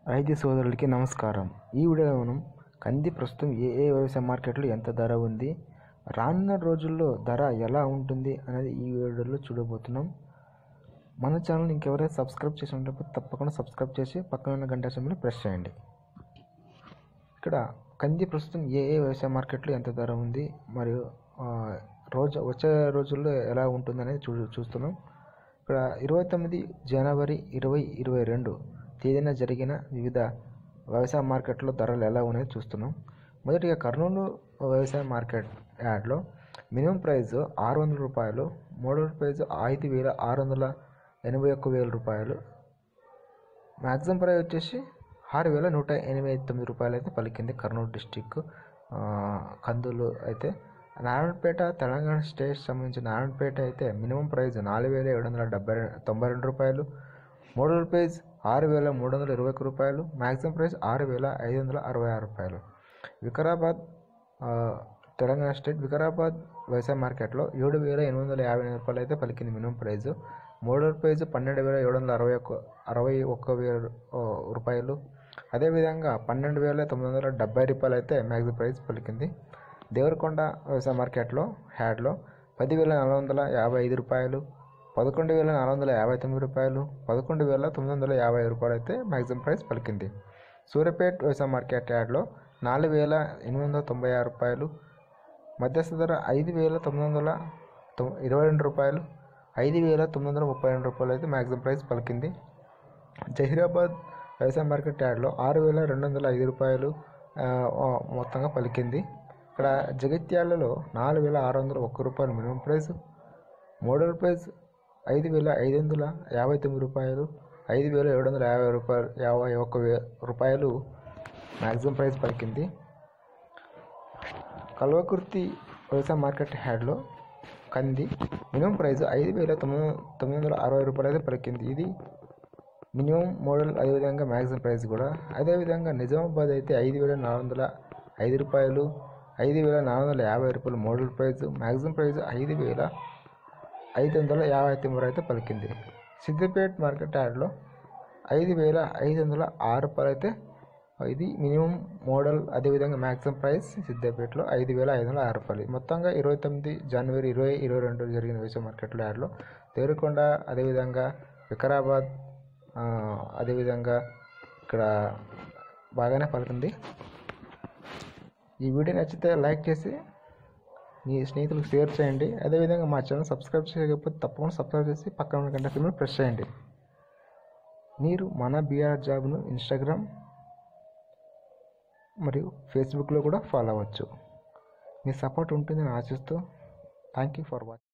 రైతు సోదరులకి నమస్కారం ఈ వీడియోలో మనం కంది ప్రస్తుతం ఏ ఏ వ్యవసాయ మార్కెట్లో ఎంత ధర ఉంది రానున్న రోజుల్లో ధర ఎలా ఉంటుంది అనేది ఈ వీడియోలో చూడబోతున్నాం మన ఛానల్ ఇంకెవరైనా సబ్స్క్రైబ్ చేసి ఉంటే తప్పకుండా సబ్స్క్రైబ్ చేసి పక్కన ఉన్న గంట సింబల్ని ప్రెస్ చేయండి ఇక్కడ కంది ప్రస్తుతం ఏ ఏ వ్యవసాయ మార్కెట్లో ఎంత ధర ఉంది మరియు ఆ, రోజు వచ్చే రోజుల్లో ఎలా ఉంటుంది అనేది చూ చూస్తున్నాం ఇక్కడ ఇరవై తొమ్మిది జనవరి ఇరవై ఇరవై రెండు తేదీన జరిగిన వివిధ వ్యవసాయ మార్కెట్లో ధరలు ఎలా ఉన్నాయో చూస్తున్నాం మొదటిగా కర్నూలు వ్యవసాయ మార్కెట్ యార్డ్లో మినిమం ప్రైస్ ఆరు వందల రూపాయలు మూడవ ప్రైస్ ఐదు వేల ఆరు వందల ఎనభై ఒక్క వేల రూపాయలు మ్యాక్సిమం ప్రైస్ వచ్చేసి ఆరు వేల నూట ఎనభై తొమ్మిది రూపాయలు అయితే పలికింది కర్నూలు డిస్టిక్ కందులు అయితే నారాయణపేట తెలంగాణ స్టేట్ సంబంధించిన నారాయణపేట అయితే మినిమం ప్రైస్ నాలుగు వేల ఏడు వందల డెబ్బై రె- తొంభై రెండు రూపాయలు మూడవ ప్రైస్ ఆరు వేల మూడు వందల ఇరవై ఒక్క రూపాయలు మ్యాక్సిమం ప్రైస్ ఆరు వేల ఐదు వందల అరవై ఆరు రూపాయలు వికారాబాద్ ఆ, తెలంగాణ స్టేట్ వికారాబాద్ వ్యవసాయ మార్కెట్లో ఏడు వేల ఎనిమిది వందల యాభై ఎనిమిది రూపాయలు అయితే పలికింది మినిమం ప్రైస్ మూడవ ప్రైజ్ పన్నెండు వేల ఏడు వందల అరవై ఒక్క అరవై ఒక్క వేల ఓ, రూపాయలు అదేవిధంగా పన్నెండు వేల తొమ్మిది వందల డెబ్బై రూపాయలు అయితే మ్యాక్సిమం ప్రైస్ పలికింది దేవరకొండ వ్యవసాయ మార్కెట్లో హ్యాడ్లో పదివేల నాలుగు వందల యాభై ఐదు రూపాయలు పదకొండు వేల నాలుగు వందల యాభై తొమ్మిది రూపాయలు పదకొండు వేల తొమ్మిది వందల యాభై ఐదు రూపాయలు అయితే మ్యాక్సిమం ప్రైస్ పలికింది సూర్యాపేట్ వ్యవసాయ మార్కెట్ యార్డ్లో నాలుగు వేల ఎనిమిది వందల తొంభై ఆరు రూపాయలు మధ్యస్థ ధర ఐదు వేల తొమ్మిది వందల తొ- ఇరవై రెండు రూపాయలు ఐదు వేల తొమ్మిది వందల ముప్పై రెండు రూపాయలు అయితే మ్యాక్సిమం ప్రైస్ పలికింది జహీరాబాద్ వ్యవసాయ మార్కెట్ యార్డ్లో ఆరు వేల రెండు వందల ఐదు రూపాయలు ఆ, ఆ, మొత్తంగా పలికింది ఇక్కడ జగిత్యాలలో నాలుగు వేల ఆరు వందల ఒక్క రూపాయలు మినిమం ప్రైస్ మోడల్ ప్రైస్ ఐదు వేల ఐదు వందల యాభై తొమ్మిది రూపాయలు ఐదు వేల ఏడు వందల యాభై రూపాయలు యాభై ఒక్క వే రూపాయలు మ్యాక్సిమం ప్రైస్ పలికింది కల్వకుర్తి వ్యవసాయ మార్కెట్ హ్యాడ్లో కంది మినిమం ప్రైస్ ఐదు వేల తొమ్మిది తొమ్మిది వందల అరవై రూపాయలు అయితే పలికింది ఇది మినిమం మోడల్ అదేవిధంగా మ్యాక్సిమం ప్రైస్ కూడా అదేవిధంగా నిజామాబాద్ అయితే ఐదు వేల నాలుగు వందల ఐదు రూపాయలు ఐదు వేల నాలుగు వందల యాభై రూపాయలు మోడల్ ప్రైస్ మ్యాక్సిమం ప్రైస్ ఐదు వేల ఐదు వందల యాభై తొమ్మిది అయితే పలికింది సిద్దిపేట మార్కెట్ యార్డ్లో ఐదు వేల ఐదు వందల ఆరు రూపాయలు అయితే ఇది మినిమం మోడల్ అదేవిధంగా మ్యాక్సిమం ప్రైస్ సిద్దిపేటలో ఐదు వేల ఐదు వందల ఆరు రూపాయలు మొత్తంగా ఇరవై తొమ్మిది జనవరి ఇరవై ఇరవై రెండు జరిగిన వ్యవసాయ మార్కెట్లో యాడ్లో దేవరకొండ అదేవిధంగా వికారాబాద్ ఆ, అదేవిధంగా ఇక్కడ బాగానే పలికింది ఈ వీడియో నచ్చితే లైక్ చేసి మీ స్నేహితులకు షేర్ చేయండి అదేవిధంగా మా ఛానల్ సబ్స్క్రైబ్ చేయకపోతే తప్పకుండా సబ్స్క్రైబ్ చేసి పక్కన ఉన్న గంట సింబల్ ప్రెస్ చేయండి మీరు మన బీఆర్ జాబ్ను ఇన్స్టాగ్రామ్ మరియు ఫేస్బుక్లో కూడా ఫాలో అవ్వచ్చు మీ సపోర్ట్ ఉంటుందని ఆశిస్తూ థ్యాంక్ యూ ఫర్ వాచింగ్